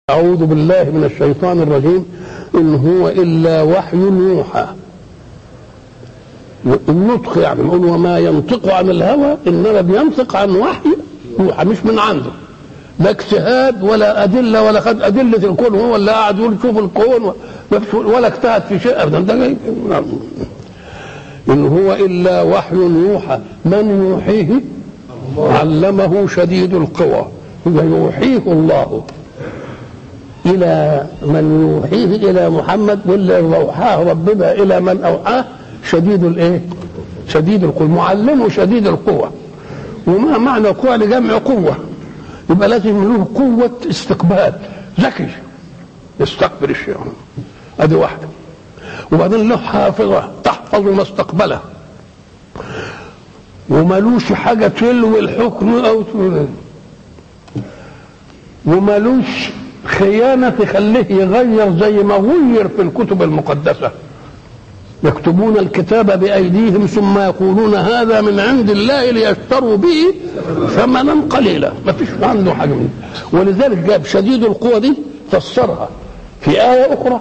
أعوذ بالله من الشيطان الرجيم إن هو إلا وحي يوحى النطق يعني نقول وما ينطق عن الهوى إنما بينطق عن وحي يوحى مش من عنده لا اجتهاد ولا أدلة ولا خد أدلة الكون هو اللي قاعد يقول شوف الكون ولا اجتهد في شيء أبدا ده جاي إن هو إلا وحي يوحى من يوحيه علمه شديد القوى يوحيه الله إلى من يوحيه إلى محمد واللي أوحاه ربنا إلى من أوحاه شديد الإيه؟ شديد القوة معلمه شديد القوة وما معنى قوة لجمع قوة يبقى لازم له قوة استقبال ذكي يستقبل الشيء ادي واحدة وبعدين له حافظة تحفظ ما استقبله وملوش حاجة تلوي الحكم أو وملوش خيانة تخليه يغير زي ما غير في الكتب المقدسة يكتبون الكتاب بأيديهم ثم يقولون هذا من عند الله ليشتروا به ثمنا قليلا ما فيش عنده حاجة منه ولذلك جاب شديد القوة دي فسرها في آية أخرى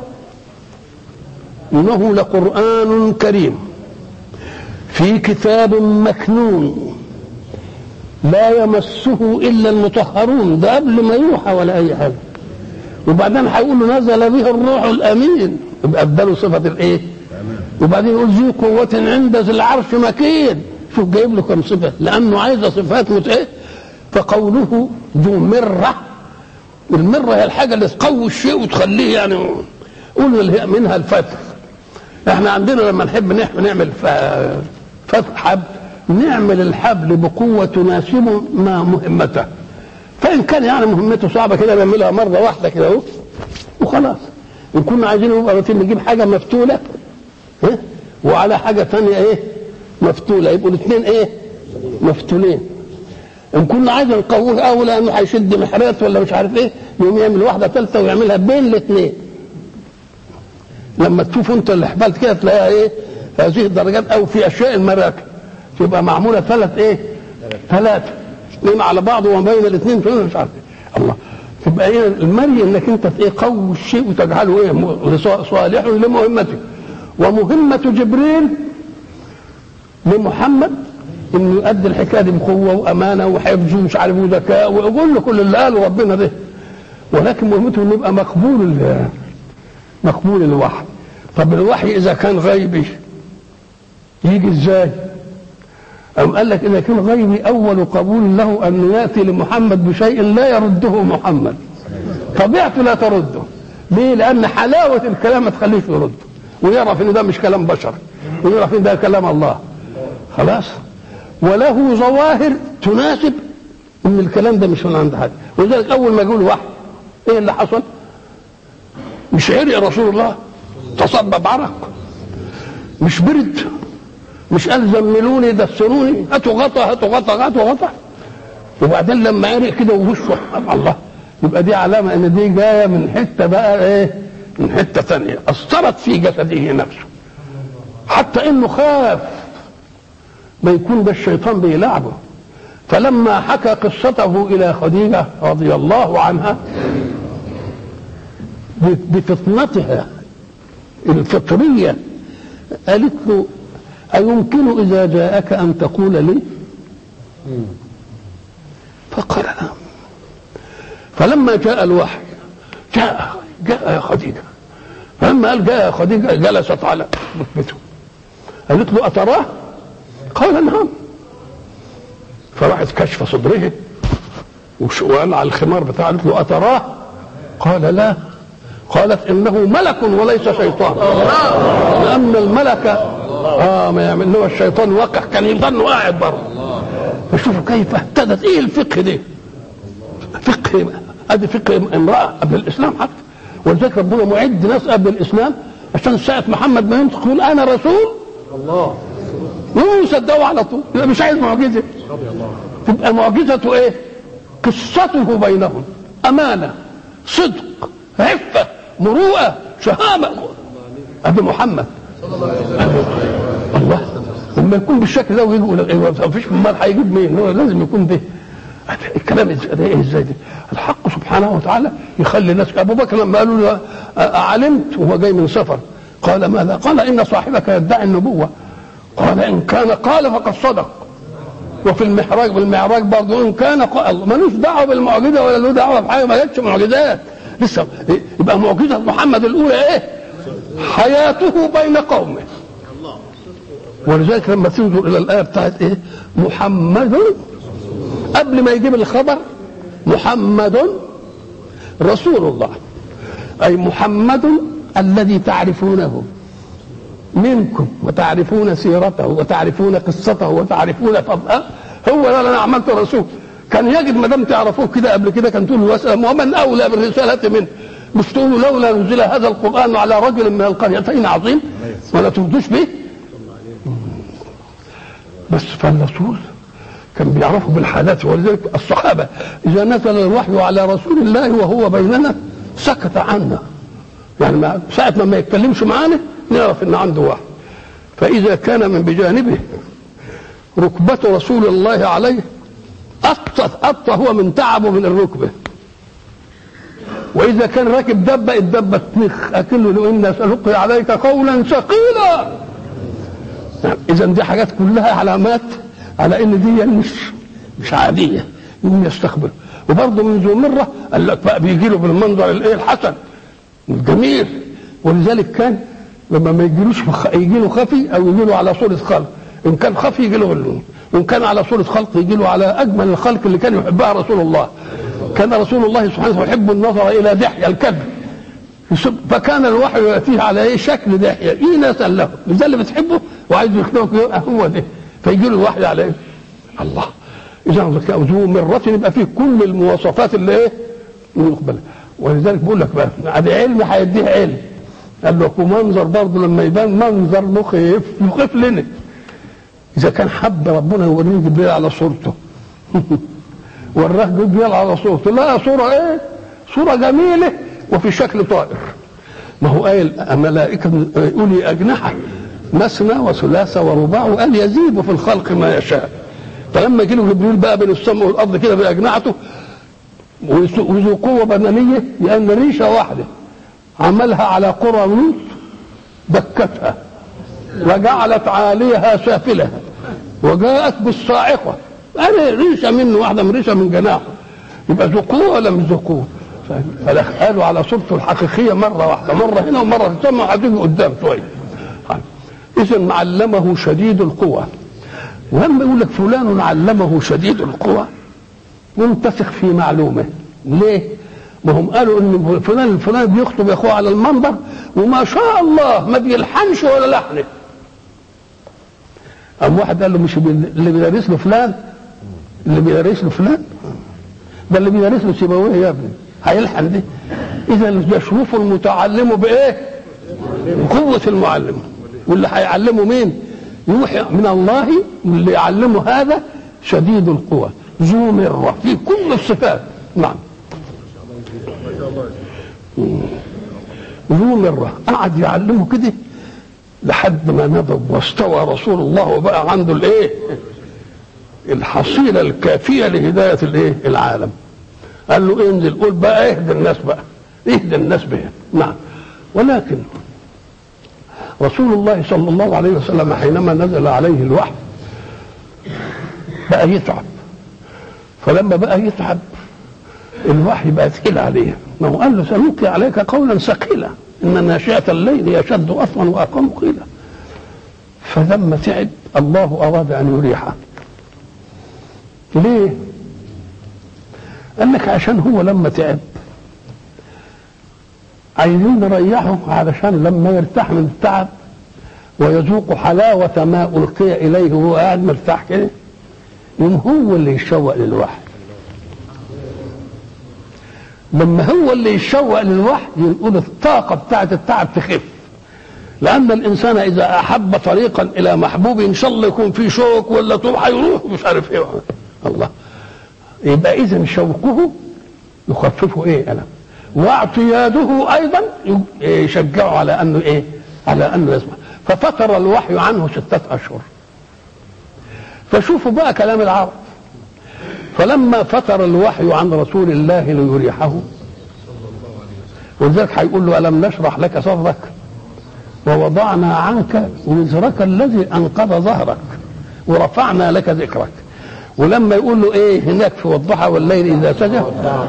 إنه لقرآن كريم في كتاب مكنون لا يمسه إلا المطهرون ده قبل ما يوحى ولا أي حاجة وبعدين هيقول له نزل به الروح الامين يبقى اداله صفه الايه؟ وبعدين يقول ذي قوة عند ذي العرش مكين شوف جايب له كم صفة لأنه عايز صفات مت إيه؟ فقوله ذو مرة المرة هي الحاجة اللي تقوي الشيء وتخليه يعني قول منها الفتح احنا عندنا لما نحب نعمل فتح حبل نعمل الحبل بقوة تناسب ما مهمته فان كان يعني مهمته صعبه كده نعملها مره واحده كده اهو وخلاص ان كنا عايزين نبقى مثلا نجيب حاجه مفتوله ها وعلى حاجه ثانيه ايه مفتوله يبقوا الاثنين ايه مفتولين ان كنا عايزين نقويه قوي لانه هيشد محرات ولا مش عارف ايه يقوم يعمل واحده ثالثه ويعملها بين الاثنين لما تشوف انت الحبال كده تلاقيها ايه هذه الدرجات او في اشياء المراكب تبقى معموله ثلاث ايه ثلاثه اثنين على بعض وما بين الاثنين مش عارف إيه. الله تبقى ايه المري انك انت ايه قوي الشيء وتجعله ايه صالح لمهمته ومهمه جبريل لمحمد انه يؤدي الحكايه دي بقوه وامانه وحفظ ومش عارف وذكاء ويقول له كل اللي قاله ربنا ده ولكن مهمته انه يبقى مقبول مقبول الوحي طب الوحي اذا كان غيبي يجي ازاي؟ أم قال لك إذا كان غيبي أول قبول له أن يأتي لمحمد بشيء لا يرده محمد طبيعته لا ترده ليه؟ لأن حلاوة الكلام ما تخليش يرده ويعرف إن ده مش كلام بشر ويعرف إن ده كلام الله خلاص وله ظواهر تناسب إن الكلام ده مش من عند حد ولذلك أول ما يقول واحد إيه اللي حصل؟ مش عرق رسول الله تصبب عرق مش برد مش قال زملوني دسروني هاتوا غطا هاتوا غطا هاتوا غطا وبعدين لما عرق كده ووشه الله يبقى دي علامه ان دي جايه من حته بقى ايه من حته ثانيه اثرت في جسده نفسه حتى انه خاف ما يكون ده الشيطان بيلعبه فلما حكى قصته الى خديجه رضي الله عنها بفطنتها الفطريه قالت له أيمكن إذا جاءك أن تقول لي فقال نعم فلما جاء الوحي جاء جاء يا خديجة فلما قال جاء يا خديجة جلست على ركبته قالت له أتراه قال نعم فراحت كشف صدره وقال على الخمار بتاعه قالت له أتراه قال لا قالت إنه ملك وليس شيطان لأن الملك اه ما يعمل هو الشيطان وقع كان يظن قاعد بره فشوفوا كيف اهتدت ايه الفقه ده فقه ادي فقه امراه قبل الاسلام حتى ولذلك ربنا معد ناس قبل الاسلام عشان ساعه محمد ما ينطق يقول انا رسول الله يصدقوا على طول يبقى مش عايز معجزه تبقى معجزته ايه؟ قصته بينهم امانه صدق عفه مروءه شهامه ابي محمد الله لما يكون بالشكل ده ويجي يقول ما فيش امال هيجيب مين هو لازم يكون ده الكلام كلام إز- ده ايه ازاي ده الحق سبحانه وتعالى يخلي الناس ابو بكر لما قالوا له أ- علمت وهو جاي من سفر قال ماذا قال ان صاحبك يدعي النبوه قال ان كان قال فقد صدق وفي المحراج بالمعراج برضه ان كان قال ملوش دعوه بالمعجزه ولا له دعوه بحاجه ما جاتش معجزات لسه يبقى معجزه محمد الاولى ايه؟ حياته بين قومه ولذلك لما تنظر الى الايه بتاعت ايه؟ محمد قبل ما يجيب الخبر محمد رسول الله اي محمد الذي تعرفونه منكم وتعرفون سيرته وتعرفون قصته وتعرفون فضله هو ده اللي انا عملت رسول كان يجب ما دام تعرفوه كده قبل كده كان تقولوا واسلم ومن اولى بالرساله منه مش تقولوا لولا نزل هذا القران على رجل من القريتين عظيم ولا تردوش به بس فالرسول كان بيعرفوا بالحالات ولذلك الصحابه اذا نزل الوحي على رسول الله وهو بيننا سكت عنا يعني ما ساعة ما ما يتكلمش معانا نعرف ان عنده وحي فإذا كان من بجانبه ركبة رسول الله عليه أطى أطى هو من تعبه من الركبة وإذا كان راكب دبة الدبة تنخ أكله لو إنا سنلقي عليك قولا ثقيلا يعني إذا دي حاجات كلها علامات على إن دي مش مش عادية إنهم يستقبلوا وبرضه من ذو مرة قال لك بقى بيجي له بالمنظر الإيه الحسن الجميل ولذلك كان لما ما يجيلوش بخ- يجي له خفي او يجي له على صوره خلق ان كان خفي يجي له اللون وان كان على صوره خلق يجي له على اجمل الخلق اللي كان يحبها رسول الله كان رسول الله سبحانه وتعالى يحب النظر الى دحيه الكلب يسب- فكان الوحي ياتيه على ايه شكل دحيه ايناسا له ده اللي بتحبه وعايز يخدمك يبقى هو ده فيجي له الوحي على ايه الله اذا ذو مره يبقى فيه كل المواصفات اللي ايه مقبله ولذلك بقول لك بقى ادي علم هيديه علم قال له ومنظر برضه لما يبان منظر مخيف مخيف لنا اذا كان حب ربنا يوريه جبريل على صورته وراه جبريل على صورته لا صوره ايه صوره جميله وفي شكل طائر ما هو قايل ملائكه اولي اجنحه مثنى وثلاثة ورباع وقال يزيد في الخلق ما يشاء فلما جه له جبريل بقى بين السماء والارض كده باجنحته وذو وذو قوه بدنيه لان ريشه واحده عملها على قرى لوط دكتها وجعلت عاليها سافلها وجاءت بالصاعقه انا ريشه منه واحده من ريشه من جناحه يبقى ذو قوه ولا مش ذو قوه فقالوا على صورته الحقيقيه مره واحده مره هنا ومره في السماء هتيجي قدام شويه اذا علمه شديد القوى ولما يقول لك فلان علمه شديد القوى منتسخ في معلومه ليه؟ ما هم قالوا ان فلان الفلاني بيخطب اخوه على المنبر وما شاء الله ما بيلحنش ولا لحنه قام واحد قال له مش بي- اللي بيدرس له فلان اللي بيدرس له فلان ده اللي بيدرس له سيبويه يا ابني هيلحن دي اذا يشوف المتعلم بايه؟ بقوه المعلم واللي هيعلمه مين؟ يوحي من الله واللي يعلمه هذا شديد القوى ذو مرة في كل الصفات نعم ذو مرة قعد يعلمه كده لحد ما نضب واستوى رسول الله وبقى عنده الايه الحصيلة الكافية لهداية الايه العالم قال له انزل قول بقى اهدى الناس بقى اهدى الناس بها نعم ولكن رسول الله صلى الله عليه وسلم حينما نزل عليه الوحي بقى يتعب فلما بقى يتعب الوحي بقى ثقيل عليه ما هو قال له سنلقي عليك قولا ثقيلا ان ناشئه الليل يشد اصلا واقام قيلا فلما تعب الله اراد ان يريحه ليه قال لك عشان هو لما تعب عايزين نريحه علشان لما يرتاح من التعب ويذوق حلاوة ما ألقي إليه وهو قاعد مرتاح كده يوم هو اللي يشوق للوحي لما هو اللي يشوق للوحي يقول الطاقة بتاعت التعب تخف لأن الإنسان إذا أحب طريقا إلى محبوب إن شاء الله يكون فيه شوك ولا طول هيروح مش عارف إيه الله يبقى إذا شوقه يخففه إيه ألم واعتياده أيضا يشجعه على أنه إيه على أنه يسمع ففتر الوحي عنه ستة أشهر فشوفوا بقى كلام العرب فلما فتر الوحي عن رسول الله ليريحه ولذلك هيقول له ألم نشرح لك صدرك ووضعنا عنك وزرك الذي أنقض ظهرك ورفعنا لك ذكرك ولما يقول له ايه هناك في والضحى والليل اذا سجى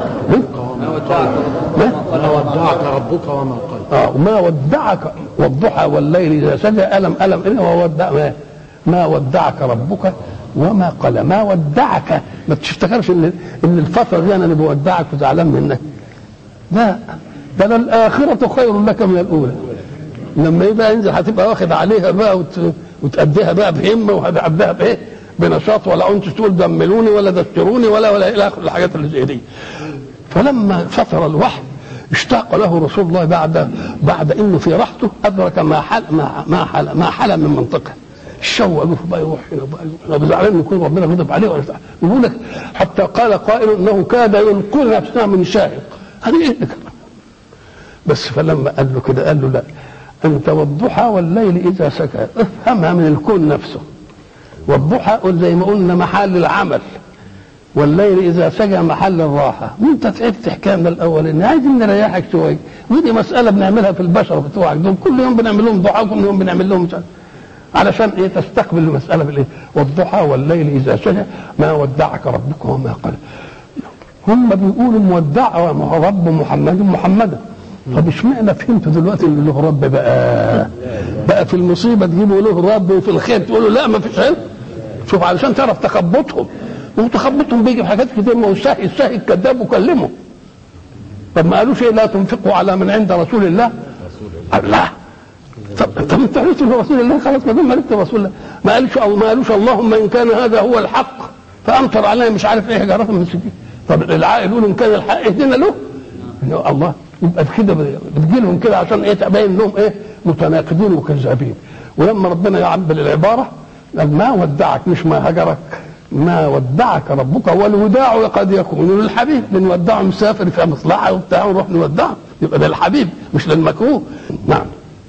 ما ودعك ما ودعك ربك وما قال اه ما ودعك والضحى والليل اذا سجى الم الم إيه وودع ما, ما ودعك ربك وما قال ما ودعك ما تفتكرش ان ان الفتره دي انا اللي بودعك وزعلان منك لا ده أنا الاخره خير لك من الاولى لما يبقى ينزل هتبقى واخد عليها بقى وت... وتأديها بقى بهمه وهتأديها بايه؟ بنشاط ولا انت تقول دملوني ولا دستروني ولا ولا الى اخر الحاجات اللي زي دي. فلما فتر الوحي اشتاق له رسول الله بعد بعد انه في راحته ادرك ما حل ما ما حل ما حل من منطقه. الشوق له بقى يروح هنا بقى يروح هنا زعلان يكون ربنا غضب عليه ولا بتاع. يقول لك حتى قال قائل انه كاد ينقل نفسه من شاهق. هذه ايه الكلام؟ بس فلما قال له كده قال له لا انت والضحى والليل اذا سكى افهمها من الكون نفسه والضحى قل زي ما قلنا محل العمل والليل اذا سجى محل الراحه وانت تعبت حكايه من الاول ان عايزين نريحك شويه ودي مساله بنعملها في البشر بتوعك دول كل يوم بنعمل لهم ضحى وكل يوم بنعمل لهم مش عارف. علشان ايه تستقبل المساله بالايه والضحى والليل اذا سجى ما ودعك ربك وما قال هم بيقولوا مودع رب محمد محمدا طب اشمعنى فهمت دلوقتي ان له رب بقى بقى في المصيبه تجيبوا له رب وفي الخير تقولوا لا ما فيش علم شوف علشان تعرف تخبطهم وتخبطهم بيجي في حاجات كتير ما هو الساهي الساهي الكذاب وكلمه طب ما قالوش ايه لا تنفقوا على من عند رسول الله الله طب طب انت عرفت انه رسول الله خلاص ما دام عرفت رسول الله ما قالش او ما قالوش اللهم ان كان هذا هو الحق فامطر علينا مش عارف ايه حجاره من سجين طب العاقل يقول ان كان الحق اهدنا له إنه الله يبقى كده بتجي لهم كده عشان ايه تبين انهم ايه متناقضين وكذابين ولما ربنا يعبر العباره قال ما ودعك مش ما هجرك ما ودعك ربك والوداع قد يكون للحبيب بنودعه مسافر في مصلحه وبتاع ونروح نودعه يبقى ده الحبيب مش للمكروه نعم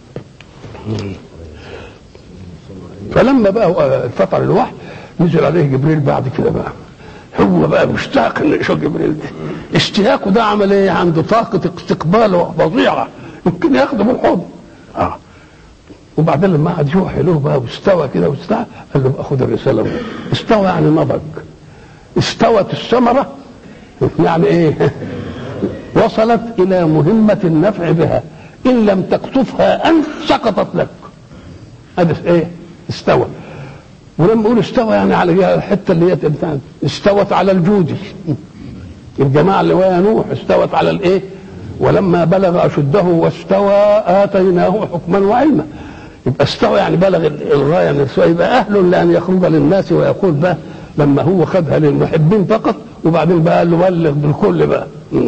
فلما بقى فتر الوحي نزل عليه جبريل بعد كده بقى هو بقى مشتاق ان يشوف جبريل ده اشتياقه ده عمل ايه عنده طاقه استقبال فظيعه يمكن ياخده بالحضن اه وبعدين لما قعد يوحي له بقى واستوى كده واستوى قال له بقى خد الرساله بقى. استوى يعني نضج استوت الثمره يعني ايه وصلت الى مهمه النفع بها ان لم تقطفها انت سقطت لك هذا ايه استوى ولما يقول استوى يعني على الحته اللي هي بتاعت استوت على الجودي الجماعه اللي ويا نوح استوت على الايه ولما بلغ اشده واستوى اتيناه حكما وعلما يبقى استوى يعني بلغ الغايه من السوى يبقى اهل لان يخرج للناس ويقول بقى لما هو خدها للمحبين فقط وبعدين بقى قال له بلغ بالكل بقى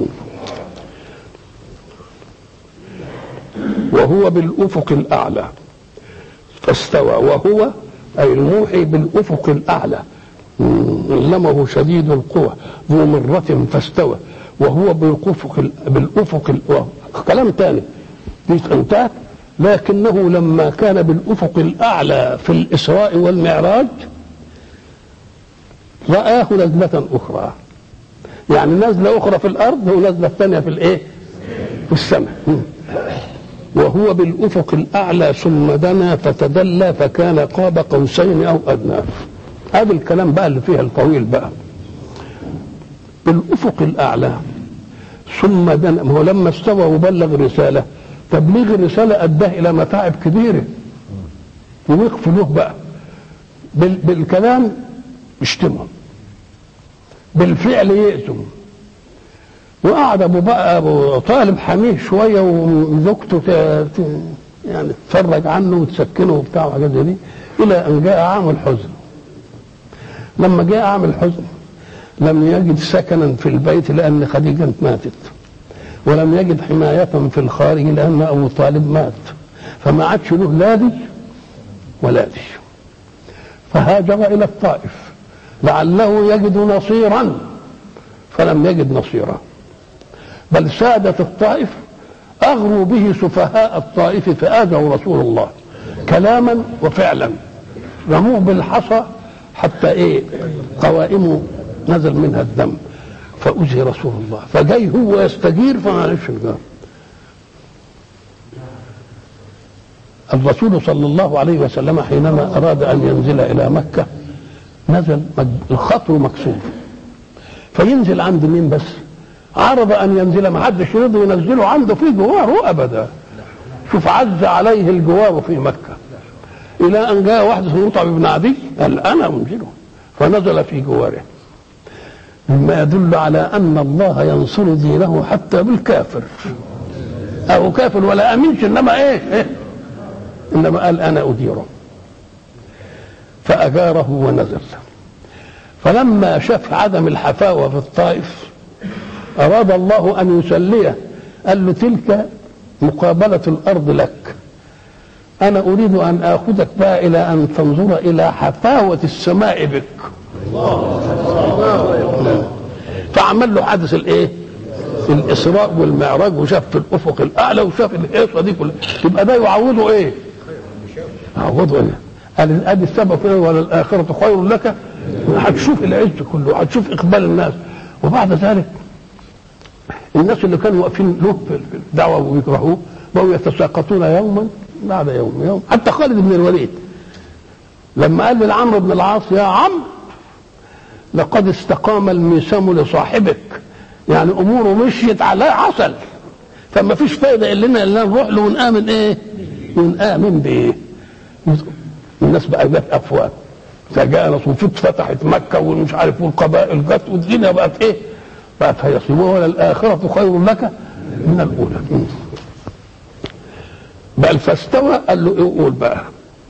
وهو بالافق الاعلى فاستوى وهو أي الموحي بالأفق الأعلى علمه شديد القوى ذو مرة فاستوى وهو بالأفق بالأفق كلام ثاني دي انتهت لكنه لما كان بالأفق الأعلى في الإسراء والمعراج رآه نزلة أخرى يعني نزلة أخرى في الأرض ونزلة ثانية في الإيه؟ في السماء وهو بالافق الاعلى ثم دنا فتدلى فكان قاب قوسين او ادنى هذا الكلام بقى اللي فيها الطويل بقى بالافق الاعلى ثم دنا ما هو لما استوى وبلغ الرساله تبليغ الرساله اداه الى متاعب كبيره ووقف له بقى بال بالكلام يشتمهم بالفعل يأتم وقعد ابو بقى ابو طالب حميه شويه وزوجته يعني تتفرج عنه وتسكنه وبتاع وحاجات زي دي الى ان جاء عام الحزن لما جاء عام الحزن لم يجد سكنا في البيت لان خديجه ماتت ولم يجد حمايه في الخارج لان ابو طالب مات فما عادش له لا دي ولا دي فهاجر الى الطائف لعله يجد نصيرا فلم يجد نصيرا بل سادة الطائف أغروا به سفهاء الطائف فآذوا رسول الله كلاما وفعلا رموه بالحصى حتى إيه قوائمه نزل منها الدم فأذي رسول الله فجاي هو يستجير فما عرفش الجار الرسول صلى الله عليه وسلم حينما أراد أن ينزل إلى مكة نزل الخطو مكسور فينزل عند مين بس عرض أن ينزل ما حدش يرضى ينزله عنده في جواره أبدا شوف عز عليه الجوار في مكة إلى أن جاء واحد اسمه مطعم بن عدي قال أنا أنزله فنزل في جواره مما يدل على أن الله ينصر دينه حتى بالكافر أو كافر ولا أمينش إنما إيه, إيه إنما قال أنا أديره فأجاره ونزل فلما شاف عدم الحفاوة في الطائف أراد الله أن يسليه قال له تلك مقابلة الأرض لك أنا أريد أن آخذك بقى إلى أن تنظر إلى حفاوة السماء بك فعمل له حدث الإيه؟ الإسراء والمعراج وشاف في الأفق الأعلى وشاف الهيصة دي كلها يبقى ده يعوضه إيه؟ يعوضه إيه؟ قال ادي السبب كده ولا الاخره خير لك هتشوف العز كله هتشوف اقبال الناس وبعد ذلك الناس اللي كانوا واقفين له في الدعوه ويكرهوه بقوا يتساقطون يوما بعد يوم يوم حتى خالد بن الوليد لما قال لعمرو بن العاص يا عم لقد استقام الميسم لصاحبك يعني اموره مشيت على عسل فما فيش فايده الا الا نروح له ونامن ايه؟ ونامن بايه؟ الناس بقى جت افواج فجاء وفت فتحت مكه ومش عارف والقبائل جت والدنيا بقت ايه؟ بقت هيصيبوها ولا الاخره خير لك من الاولى بل فاستوى قال له ايه قول بقى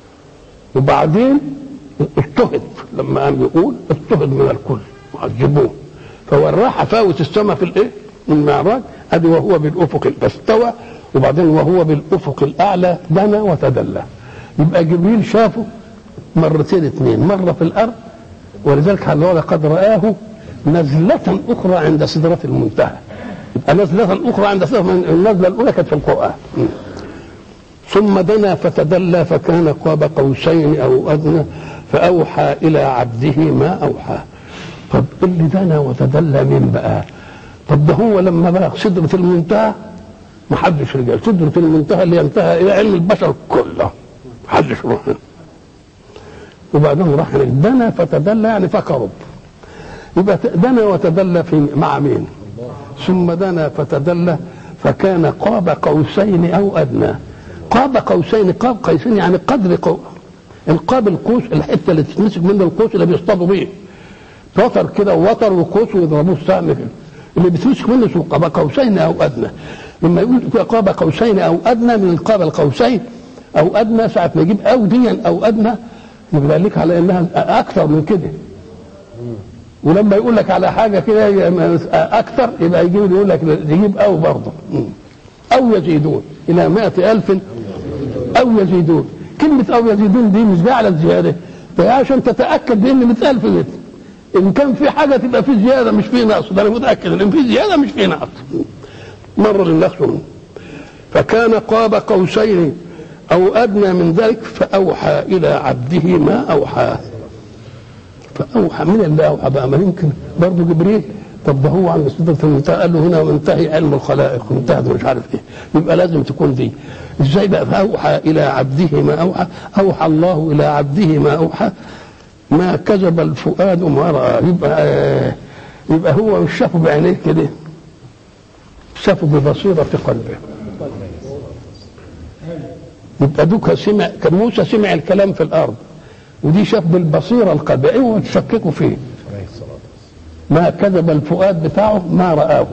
وبعدين اجتهد لما قام يقول اجتهد من الكل وعذبوه فوراه حفاوة السماء في الايه؟ المعراج ادي وهو بالافق فاستوى وبعدين وهو بالافق الاعلى دنا وتدلى يبقى جبريل شافه مرتين اثنين مره في الارض ولذلك قال له لقد رآه نزلة أخرى عند سدرة المنتهى يبقى نزلة أخرى عند سدرة النزلة الأولى كانت في القرآن ثم دنا فتدلى فكان قاب قوسين أو أدنى فأوحى إلى عبده ما أوحى طب اللي دنا وتدلى مين بقى طب ده هو لما بلغ سدرة المنتهى ما حدش رجع سدرة المنتهى اللي ينتهى إلى علم البشر كله ما حدش روح وبعدين راح دنا فتدلى يعني فقرب يبقى دنا وتدلى في مع مين ثم دنا فتدلى فكان قاب قوسين او ادنى قاب قوسين قاب قوسين يعني قدر قو القاب القوس الحته اللي تتمسك منه القوس اللي بيصطادوا بيه وتر كده ووتر وقوس ويضربوه السهم كده اللي بيتمسك منه اسمه قاب قوسين او ادنى لما يقول قاب قوسين او ادنى من القاب القوسين او ادنى ساعه ما يجيب او ديا او ادنى يبقى لك على انها اكثر من كده ولما يقول لك على حاجه كده اكثر يبقى يجيب يقول لك يجيب او برضه او يزيدون الى مائة الف او يزيدون كلمه او يزيدون دي مش جايه على الزياده ده عشان تتاكد بان 100000 متر ان كان في حاجه تبقى في زياده مش في نقص ده انا متاكد ان في زياده مش في نقص مر النقص فكان قاب قوسين او ادنى من ذلك فاوحى الى عبده ما اوحى فاوحى من اللي اوحى بقى ما يمكن برضه جبريل طب ده هو عند سدرة المنتهى قال له هنا منتهي علم الخلائق منتهى مش عارف ايه يبقى لازم تكون دي ازاي بقى فاوحى الى عبده ما اوحى اوحى الله الى عبده ما اوحى ما كذب الفؤاد ما راى يبقى آه يبقى هو مش شافه بعينيه كده شافه ببصيرة قلبه يبقى دوكا سمع كان موسى سمع الكلام في الارض ودي شاف بالبصيرة القلبية اوعوا تشككوا فيه ما كذب الفؤاد بتاعه ما رآه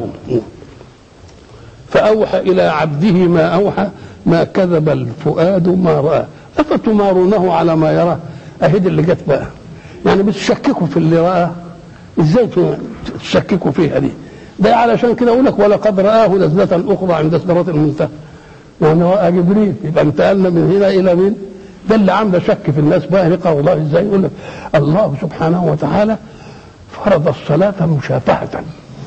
فأوحى إلى عبده ما أوحى ما كذب الفؤاد ما رآه أفتمارونه على ما يراه أهد اللي جت بقى يعني بتشككوا في اللي رآه ازاي تشككوا فيها دي ده علشان كده اقول لك ولقد رآه نزلة أخرى عند سدرة المنتهى يعني رأى جبريل يبقى انتقلنا من هنا إلى مين؟ ده اللي عامله شك في الناس بقى يقرأ الله ازاي يقول لك الله سبحانه وتعالى فرض الصلاة مشافهة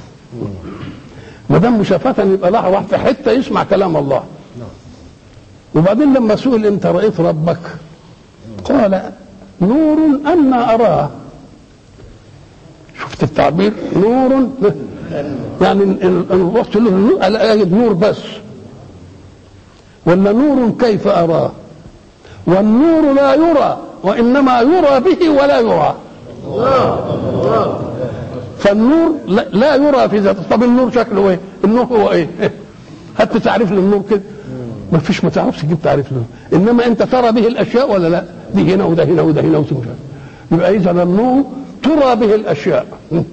ما دام مشافهة يبقى لا واحد في حتة يسمع كلام الله وبعدين لما سئل انت رأيت ربك قال نور أنا أراه شوف شفت التعبير نور يعني ان إن- إن رحت له النور الاقي أجد نور بس ولا نور كيف اراه والنور لا يرى وانما يرى به ولا يرى فالنور لا, لا يرى في ذاته طب النور شكله ايه النور هو ايه هات تعريف للنور كده ما فيش ما تعرفش تجيب تعريف له انما انت ترى به الاشياء ولا لا دي هنا وده هنا وده هنا وتمشي يبقى اذا النور ترى به الاشياء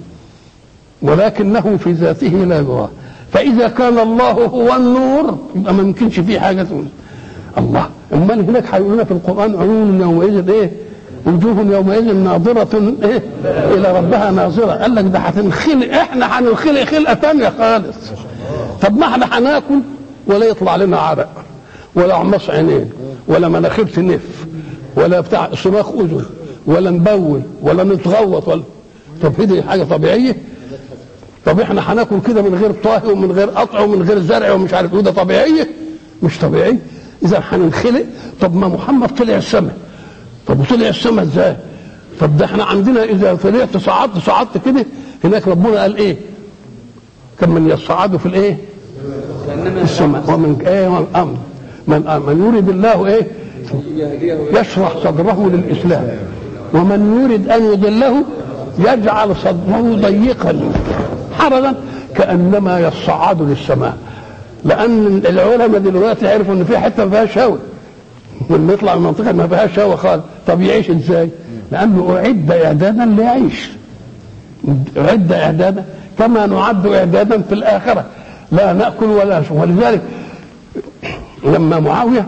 ولكنه في ذاته لا يرى فاذا كان الله هو النور يبقى ما يمكنش فيه حاجه تقول الله امال هناك هيقول لنا في القران عيون يومئذ ايه وجوه يومئذ ناظرة ايه الى ربها ناظرة قال لك ده هتنخلق احنا هننخلق خلقة تانية خالص طب ما احنا هناكل ولا يطلع لنا عرق ولا عمص عينين ولا مناخير تنف ولا بتاع صراخ اذن ولا نبول ولا نتغوط ولا طب هي دي حاجه طبيعيه طب احنا هناكل كده من غير طهي ومن غير قطع ومن غير زرع ومش عارف ايه ده طبيعيه مش طبيعي اذا هننخلق طب ما محمد طلع السماء طب وطلع السماء ازاي طب ده احنا عندنا اذا طلعت صعدت صعدت كده هناك ربنا قال ايه كم من يصعدوا في الايه في السماء ومن ايه والامر من من يريد الله ايه يشرح صدره للاسلام ومن يريد ان يضله يجعل صدره ضيقا حرجا كانما يصعد للسماء لان العلماء دلوقتي عرفوا ان في حته ما فيهاش هواء واللي يطلع من منطقه ما فيهاش هواء خالص طب يعيش ازاي؟ لانه اعد اعدادا ليعيش اعد اعدادا كما نعد اعدادا في الاخره لا ناكل ولا نشرب ولذلك لما معاويه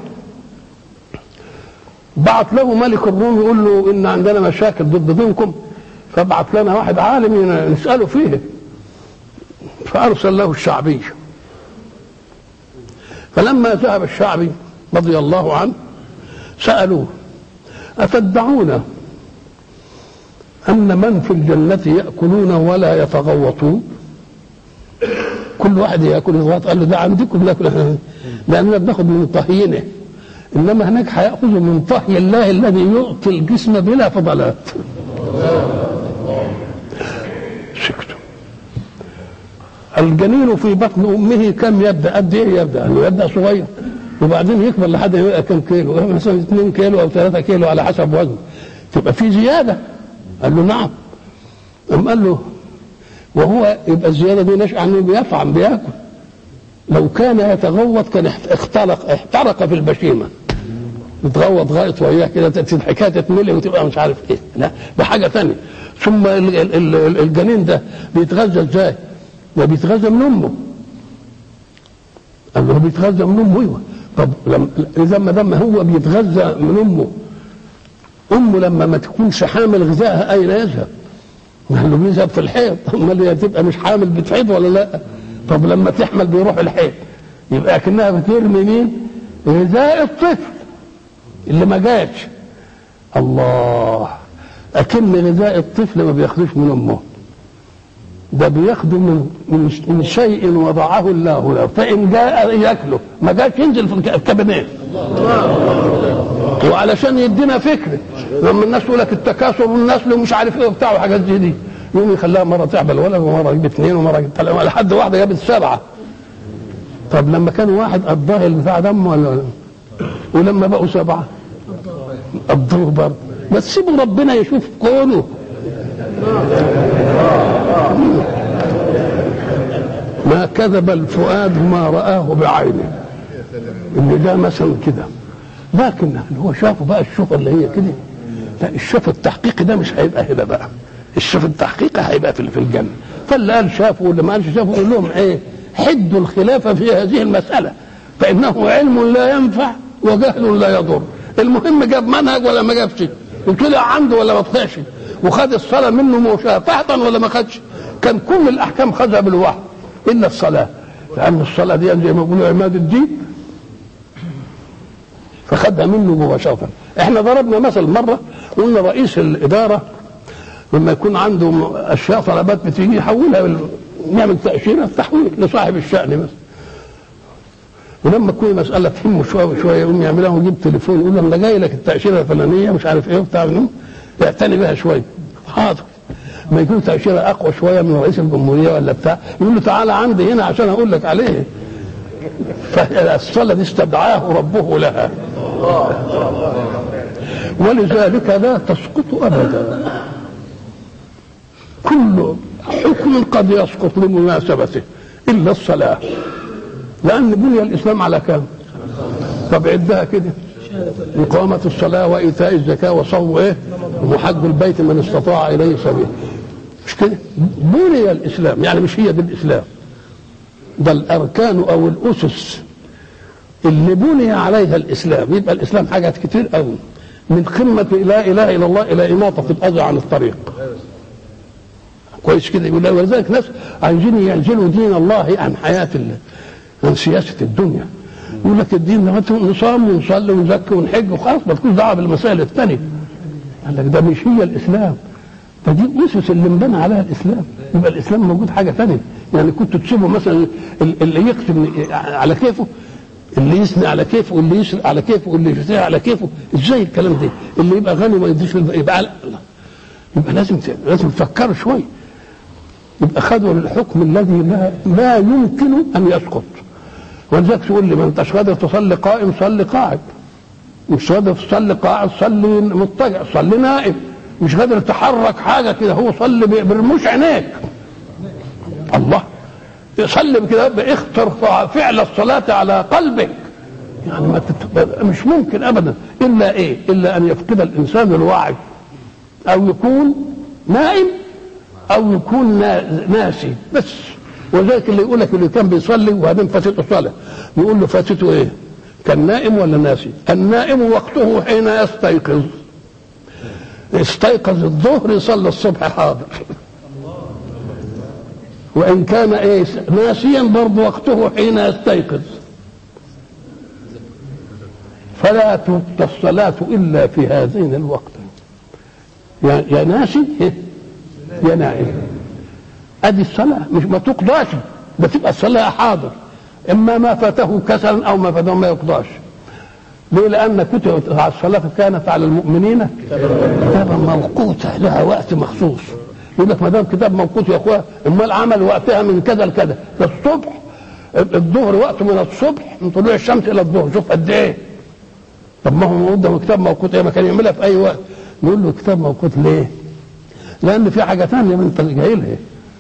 بعت له ملك الروم يقول له ان عندنا مشاكل ضد دينكم فابعت لنا واحد عالم نساله فيه فارسل له الشعبي فلما ذهب الشعبي رضي الله عنه سالوه اتدعون ان من في الجنه ياكلون ولا يتغوطون كل واحد ياكل يتغوط قال له ده عندكم بناكل لاننا بناخد من طهينه انما هناك هياخذ من طهي الله الذي يعطي الجسم بلا فضلات سكتوا الجنين في بطن امه كم يبدا قد ايه يبدا انه يبدا صغير وبعدين يكبر لحد ما يبقى كم كيلو مثلا 2 كيلو او 3 كيلو على حسب وزنه تبقى في زياده قال له نعم قام قال له وهو يبقى الزياده دي نشأ عنه بيفعم بياكل لو كان يتغوط كان اخترق احترق في البشيمه يتغوط غائط وياه كده الحكايه تتملي وتبقى مش عارف ايه لا ده حاجه ثانيه ثم ال- ال- ال- الجنين ده بيتغذى ازاي؟ ده بيتغذى من امه قال له بيتغذى من امه ايوه طب لما اذا ما دام هو بيتغذى من امه امه لما ما تكونش حامل غذائها اين يذهب؟ قال له بيذهب في الحيض امال هي تبقى مش حامل بتحيض ولا لا؟ طب لما تحمل بيروح الحيض يبقى كأنها بترمي مين؟ غذاء الطفل اللي ما جاش الله أكن غذاء الطفل ما بياخدوش من أمه ده بياخده من من من شيء وضعه الله له فإن جاء ياكله ما جاش ينزل في الك- الكابينيه وعلشان يدينا فكره لما الناس تقول لك التكاثر والنسل ومش عارف ايه وبتاع وحاجات زي دي يقوم يخليها مره تعبل ولد ومره يجيب اثنين ومره يجيب ثلاثه لحد واحده جابت سبعه طب لما كان واحد قضاه البتاع دم ولا ولما بقوا سبعه قضوه برضه بس سيبوا ربنا يشوف كونه ما كذب الفؤاد ما رآه بعينه ان ده مثلا كده لكن اللي هو شافه بقى الشوفه اللي هي كده لا الشوف التحقيقي ده مش هيبقى هنا بقى الشوف التحقيقي هيبقى في في الجنه فاللي قال شافه واللي ما قالش شافه يقول لهم ايه حدوا الخلاف في هذه المساله فانه علم لا ينفع وجهل لا يضر المهم جاب منهج ولا ما جابش وطلع عنده ولا ما طلعش وخد الصلاه منه مشافهه ولا ما خدش كان كل الاحكام خدها بالوحي الا الصلاه لان الصلاه دي زي ما بيقولوا عماد الدين فخدها منه مباشرة احنا ضربنا مثل مرة قلنا رئيس الإدارة لما يكون عنده م- أشياء طلبات بتيجي يحولها بال- نعمل تأشيرة تحويل لصاحب الشأن بس ولما تكون مسألة تهمه شوية وشوية يقوم يعملها ويجيب تليفون يقول له أنا جاي لك التأشيرة الفلانية مش عارف إيه وبتاع منه اعتني بها شوية حاضر ما يكون تاشيره اقوى شويه من رئيس الجمهوريه ولا بتاع يقول له تعالى عندي هنا عشان اقول لك عليه فالصلاه دي استدعاه ربه لها ولذلك لا تسقط ابدا كل حكم قد يسقط لمناسبته الا الصلاه لان بني الاسلام على كام طب عدها كده إقامة الصلاة وإيتاء الزكاة وصوم إيه؟ وحج البيت من استطاع إليه سبيل مش كده؟ بني الإسلام يعني مش هي دي الإسلام ده الأركان أو الأسس اللي بني عليها الإسلام يبقى الإسلام حاجات كتير قوي من قمة لا إله إلا الله إلى إماطة الأذى عن الطريق كويس كده يقول ولذلك ناس عايزين ينزلوا دين الله عن حياة الله عن سياسة الدنيا يقول لك الدين ده نصام ونصلي ونزكي ونحج وخلاص مالكوش دعوه بالمسائل الثانيه قال لك ده مش هي الاسلام ده دي الاسس اللي انبنى عليها الاسلام يبقى الاسلام موجود حاجه ثانيه يعني كنت تسيبه مثلا اللي يقسم على كيفه اللي يثني على كيفه واللي يسرق على كيفه واللي يشتري على كيفه ازاي الكلام ده اللي يبقى غني وما يديش يبقى لا يبقى لازم لازم تفكروا شويه يبقى خدوا الحكم الذي لا, لا يمكن ان يسقط ولذلك تقول لي ما انتش قادر تصلي قائم صلي قاعد مش قادر تصلي قاعد صلي مضطجع صلي نائم مش قادر تحرك حاجه كده هو صلي برموش عينيك الله صلي كده باختر فعل الصلاه على قلبك يعني ما تت... مش ممكن ابدا الا ايه الا ان يفقد الانسان الوعي او يكون نائم او يكون ناسي بس ولذلك اللي يقول لك اللي كان بيصلي وبعدين فاتته صلاه يقول له فاتته ايه؟ كان نائم ولا ناسي؟ النائم وقته حين يستيقظ استيقظ الظهر يصلي الصبح حاضر وان كان ايه ناسيا برضه وقته حين يستيقظ فلا تؤتى الصلاة إلا في هذين الوقتين يا يا ناسي يا نائم ادي الصلاه مش ما تقضاش بتبقى الصلاه حاضر اما ما فاته كسلا او ما فاته ما يقضاش ليه لان كتب الصلاه كانت على المؤمنين كتابا موقوتا لها وقت مخصوص يقول لك ما دام كتاب موقوت يا اخويا امال عمل وقتها من كذا لكذا ده الصبح الظهر وقته من الصبح من طلوع الشمس الى الظهر شوف قد ايه طب ما هو قدام كتاب موقوت ايه ما كان يعملها في اي وقت نقول له كتاب موقوت ليه؟ لان في حاجه ثانيه انت جايلها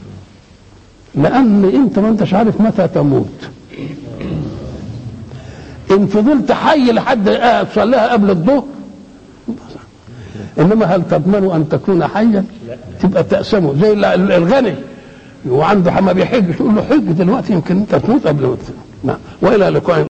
لان انت ما انتش عارف متى تموت ان فضلت حي لحد تصليها قبل الظهر انما هل تضمن ان تكون حيا تبقى تقسمه زي الغني وعنده ما بيحجش يقول له حج دلوقتي يمكن انت تموت قبل ما والى لقاء